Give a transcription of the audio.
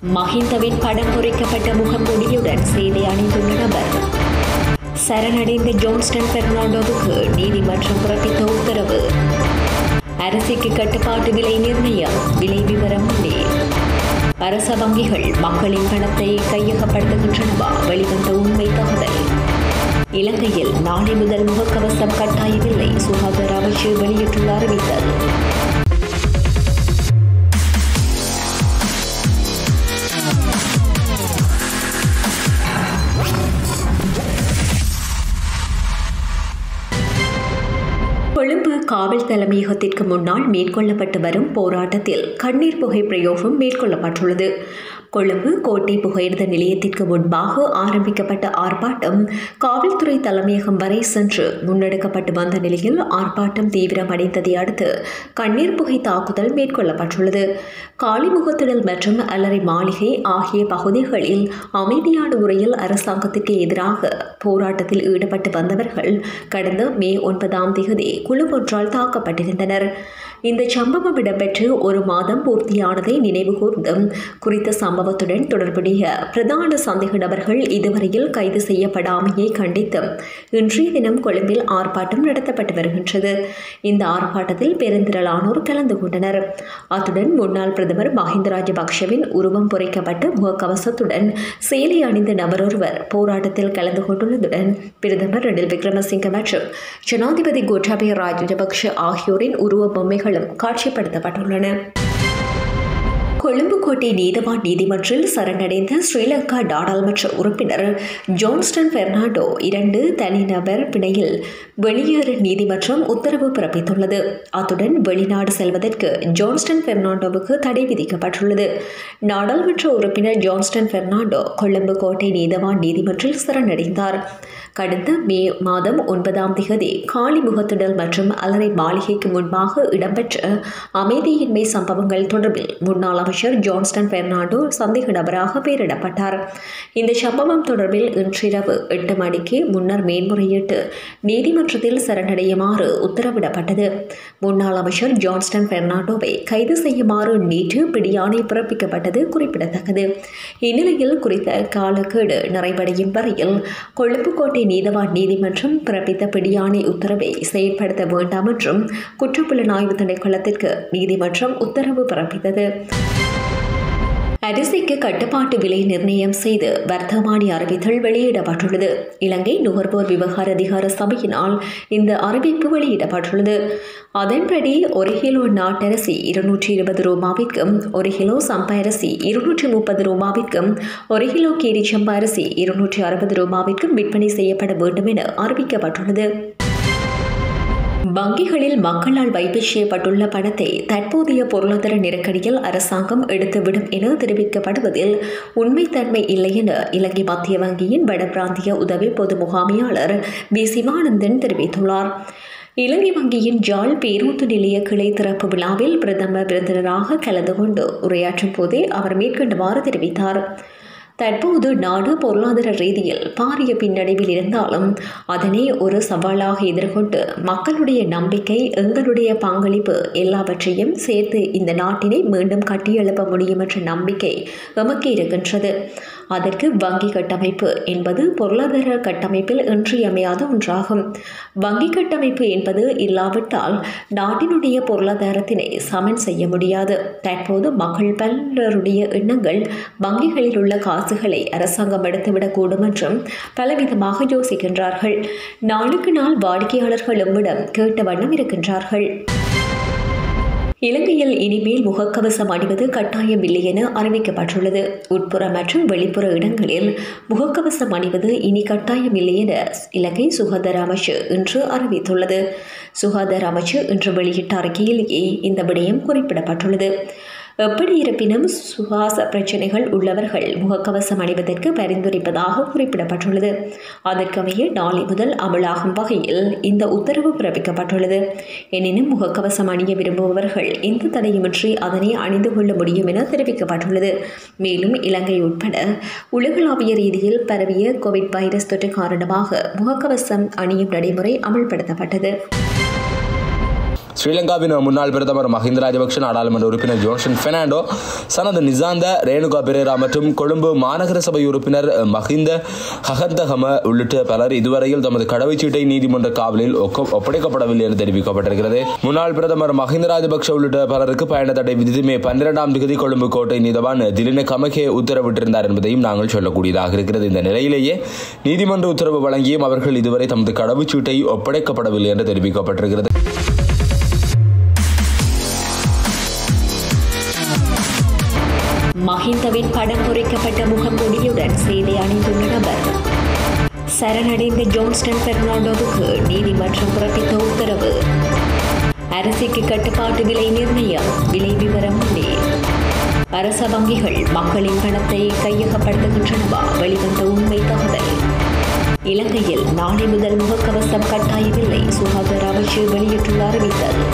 மஹிந்தவின் படம் பொறிக்கப்பட்ட முகமூடியுடன் செய்தி அணிந்துள்ள நபர் சரணடைந்த ஜோன்ஸ்டன் பெர்னாண்டோவுக்கு நீதிமன்றம் பிறப்பித்த உத்தரவு அரிசிக்கு கட்டுப்பாட்டு விலை நிர்ணயம் விலை விவரம் உள்ளே அரச வங்கிகள் மக்களின் பணத்தை கையகப்படுத்துகின்றனவா வெளிவந்த உண்மை தகவல் இலங்கையில் நாளை முதல் முகக்கவசம் கட்டாயமில்லை சுகாதார அமைச்சு வெளியிட்டுள்ள அறிவித்தல் கொழும்பு காவல் தலைமையகத்திற்கு முன்னால் மேற்கொள்ளப்பட்டு வரும் போராட்டத்தில் கண்ணீர் புகை பிரயோகம் மேற்கொள்ளப்பட்டுள்ளது கொழும்பு கோட்டை புகையிரத நிலையத்திற்கு முன்பாக ஆரம்பிக்கப்பட்ட ஆர்ப்பாட்டம் காவல்துறை தலைமையகம் வரை சென்று முன்னெடுக்கப்பட்டு வந்த நிலையில் ஆர்ப்பாட்டம் தீவிரமடைந்ததை அடுத்து கண்ணீர் புகை தாக்குதல் மேற்கொள்ளப்பட்டுள்ளது காளிமுகத்திடல் மற்றும் அலரி மாளிகை ஆகிய பகுதிகளில் அமைதியான முறையில் அரசாங்கத்திற்கு எதிராக போராட்டத்தில் ஈடுபட்டு வந்தவர்கள் கடந்த மே ஒன்பதாம் தேதி குழு ஒன்றால் தாக்கப்பட்டிருந்தனர் இந்த சம்பவம் இடம்பெற்று ஒரு மாதம் பூர்த்தியானதை நினைவுகூர்ந்தும் குறித்த சம்பவத்துடன் தொடர்புடைய பிரதான சந்தேக நபர்கள் இதுவரையில் கைது செய்யப்படாமையை கண்டித்தும் இன்றைய தினம் கொழும்பில் ஆர்ப்பாட்டம் நடத்தப்பட்டு வருகின்றது இந்த ஆர்ப்பாட்டத்தில் பெருந்திரளானோர் கலந்து கொண்டனர் அத்துடன் முன்னாள் பிரதமர் மஹிந்த ராஜபக்ஷவின் உருவம் பொறிக்கப்பட்டு முகக்கவசத்துடன் சேலை அணிந்த நபரொருவர் போராட்டத்தில் கலந்து கொண்டுள்ளதுடன் பிரதமர் ரணில் விக்ரமசிங்க மற்றும் ஜனாதிபதி கோட்டாபய ராஜபக்ஷ ஆகியோரின் உருவ பொம்மைகளும் காட்சிப்படுத்தப்பட்டுள்ளன கொழும்பு கோட்டை நீதவான் நீதிமன்றில் சரணடைந்த ஸ்ரீலங்கா நாடாளுமன்ற உறுப்பினர் ஜோன்ஸ்டன் பெர்னாண்டோ இரண்டு தனிநபர் பிணையில் வெளியேற நீதிமன்றம் உத்தரவு பிறப்பித்துள்ளது அத்துடன் வெளிநாடு செல்வதற்கு ஜோன்ஸ்டன் பெர்னாண்டோவுக்கு தடை விதிக்கப்பட்டுள்ளது நாடாளுமன்ற உறுப்பினர் ஜோன்ஸ்டன் பெர்னாண்டோ கொழும்பு கோட்டை நீதவான் நீதிமன்றில் சரணடைந்தார் கடந்த மே மாதம் ஒன்பதாம் திகதி காளிமுகத்திடல் மற்றும் அலரை மாளிகைக்கு முன்பாக இடம்பெற்ற அமைதியின்மை சம்பவங்கள் தொடர்பில் முன்னாள் அமைச்சர் ஜான்ஸ்டன் பெர்னாண்டோ சந்தேக நபராக பெயரிடப்பட்டார் இந்த சம்பவம் தொடர்பில் இன்றிரவு எட்டு மணிக்கு முன்னர் மேன்முறையீட்டு நீதிமன்றத்தில் சரணடையுமாறு உத்தரவிடப்பட்டது முன்னாள் அமைச்சர் ஜான்ஸ்டன் பெர்னாண்டோவை கைது செய்யுமாறு நேற்று பிடியாணை பிறப்பிக்கப்பட்டது குறிப்பிடத்தக்கது இந்நிலையில் குறித்த காலக்கெடு நிறைவடையும் வரையில் கொழும்பு கோட்டை நீதவான் நீதிமன்றம் பிறப்பித்த பிடியாணை உத்தரவை செயற்படுத்த வேண்டாம் என்றும் குற்றப்புலனாய்வு திணைக்களத்திற்கு நீதிமன்றம் உத்தரவு பிறப்பித்தது அரிசிக்கு கட்டுப்பாட்டு விலை நிர்ணயம் செய்து வர்த்தமானி அறிவித்தல் வெளியிடப்பட்டுள்ளது இலங்கை நுகர்வோர் விவகார அதிகார சபையினால் இந்த அறிவிப்பு வெளியிடப்பட்டுள்ளது அதன்படி ஒரு கிலோ நாட்டரிசி இருநூற்றி இருபது ரூபாவிற்கும் ஒரு கிலோ சம்பா அரிசி இருநூற்றி முப்பது ரூபாவிற்கும் ஒரு கிலோ கேரி சம்பா அரிசி இருநூற்றி அறுபது ரூபாவிற்கும் விற்பனை செய்யப்பட வேண்டும் என அறிவிக்கப்பட்டுள்ளது வங்கிகளில் மக்களால் வைப்பு செய்யப்பட்டுள்ள பணத்தை தற்போதைய பொருளாதார நெருக்கடியில் அரசாங்கம் எடுத்துவிடும் என தெரிவிக்கப்படுவதில் உண்மைத்தன்மை இல்லை என இலங்கை மத்திய வங்கியின் வடபிராந்திய உதவி பொது முகாமையாளர் பி சிவானந்தன் தெரிவித்துள்ளார் இலங்கை வங்கியின் ஜாழ் பேருந்து நிலைய கிளை திறப்பு விழாவில் பிரதமர் விருந்தினராக கலந்து கொண்டு உரையாற்றும் போதே அவர் மேற்கொண்டவாறு தெரிவித்தார் தற்போது நாடு பொருளாதார ரீதியில் பாரிய பின்னடைவில் இருந்தாலும் அதனை ஒரு சவாலாக எதிர்கொண்டு மக்களுடைய நம்பிக்கை எங்களுடைய பங்களிப்பு எல்லாவற்றையும் சேர்த்து இந்த நாட்டினை மீண்டும் கட்டியெழுப்ப முடியும் என்ற நம்பிக்கை எமக்கு இருக்கின்றது அதற்கு வங்கி கட்டமைப்பு என்பது பொருளாதார கட்டமைப்பில் இன்றியமையாத ஒன்றாகும் வங்கி கட்டமைப்பு என்பது இல்லாவிட்டால் நாட்டினுடைய பொருளாதாரத்தினை சமன் செய்ய முடியாது தற்போது மக்கள் பலருடைய எண்ணங்கள் வங்கிகளில் உள்ள காசுகளை அரசாங்கம் எடுத்துவிடக்கூடும் என்றும் பலவிதமாக யோசிக்கின்றார்கள் நாளுக்கு நாள் வாடிக்கையாளர்கள் எம்மிடம் கேட்ட வண்ணம் இருக்கின்றார்கள் இலங்கையில் இனிமேல் முகக்கவசம் அணிவது கட்டாயமில்லை என அறிவிக்கப்பட்டுள்ளது உட்புற மற்றும் வெளிப்புற இடங்களில் முகக்கவசம் அணிவது இனி கட்டாயமில்லை என இலங்கை சுகாதார அமைச்சு இன்று அறிவித்துள்ளது சுகாதார அமைச்சு இன்று வெளியிட்ட அறிக்கையிலேயே இந்த விடயம் குறிப்பிடப்பட்டுள்ளது எப்படி இருப்பினும் சுவாச பிரச்சனைகள் உள்ளவர்கள் முகக்கவசம் அணிவதற்கு பரிந்துரைப்பதாக குறிப்பிடப்பட்டுள்ளது அதற்கமைய நாளை முதல் அமலாகும் வகையில் இந்த உத்தரவு பிறப்பிக்கப்பட்டுள்ளது எனினும் முகக்கவசம் அணிய விரும்புபவர்கள் எந்த தடையுமின்றி அதனை அணிந்து கொள்ள முடியும் என தெரிவிக்கப்பட்டுள்ளது மேலும் இலங்கை உட்பட உலகளாவிய ரீதியில் பரவிய கோவிட் வைரஸ் தொற்று காரணமாக முகக்கவசம் அணியும் நடைமுறை அமல்படுத்தப்பட்டது ஸ்ரீலங்காவின் முன்னாள் பிரதமர் மஹிந்த ராஜபக்ஷ நாடாளுமன்ற உறுப்பினர் ஜோன்சன் பெர்னாண்டோ சனத் நிசாந்த ரேணுகா பெரேரா மற்றும் கொழும்பு மாநகர சபை உறுப்பினர் மஹிந்த ஹகந்தகம உள்ளிட்ட பலர் இதுவரையில் தமது கடவுச்சீட்டை நீதிமன்ற காவலில் ஒக்க- ஒப்படைக்கப்படவில்லை என தெரிவிக்கப்பட்டிருக்கிறது முன்னாள் பிரதமர் மஹிந்த ராஜபக்ஷ உள்ளிட்ட பலருக்கு பயண தடை விதித்து மே பன்னிரெண்டாம் தேதி கொழும்பு கோட்டை நீதவான் திலின கமகே உத்தரவிட்டிருந்தார் என்பதையும் நாங்கள் சொல்லக்கூடியதாக இருக்கிறது இந்த நிலையிலேயே நீதிமன்ற உத்தரவு வழங்கியும் அவர்கள் இதுவரை தமது கடவுச்சீட்டை ஒப்படைக்கப்படவில்லை என்று தெரிவிக்கப்பட்டிருக்கிறது மஹிந்தவின் படம் பொறிக்கப்பட்ட முகமூடியுடன் செய்தி அணிந்துள்ள நபர் சரணடைந்த ஜோன்ஸ்டன் பெர்னாண்டோவுக்கு நீதிமன்றம் பிறப்பித்த உத்தரவு அரிசிக்கு கட்டுப்பாட்டு விலை நிர்ணயம் விலை விவரம் உள்ளே அரச வங்கிகள் மக்களின் பணத்தை கையகப்படுத்துகின்றனவா வெளிவந்த உண்மை தகவல் இலங்கையில் நாளை முதல் முகக்கவசம் கட்டாயமில்லை சுகாதார அமைச்சு வெளியிட்டுள்ள அறிவித்தல்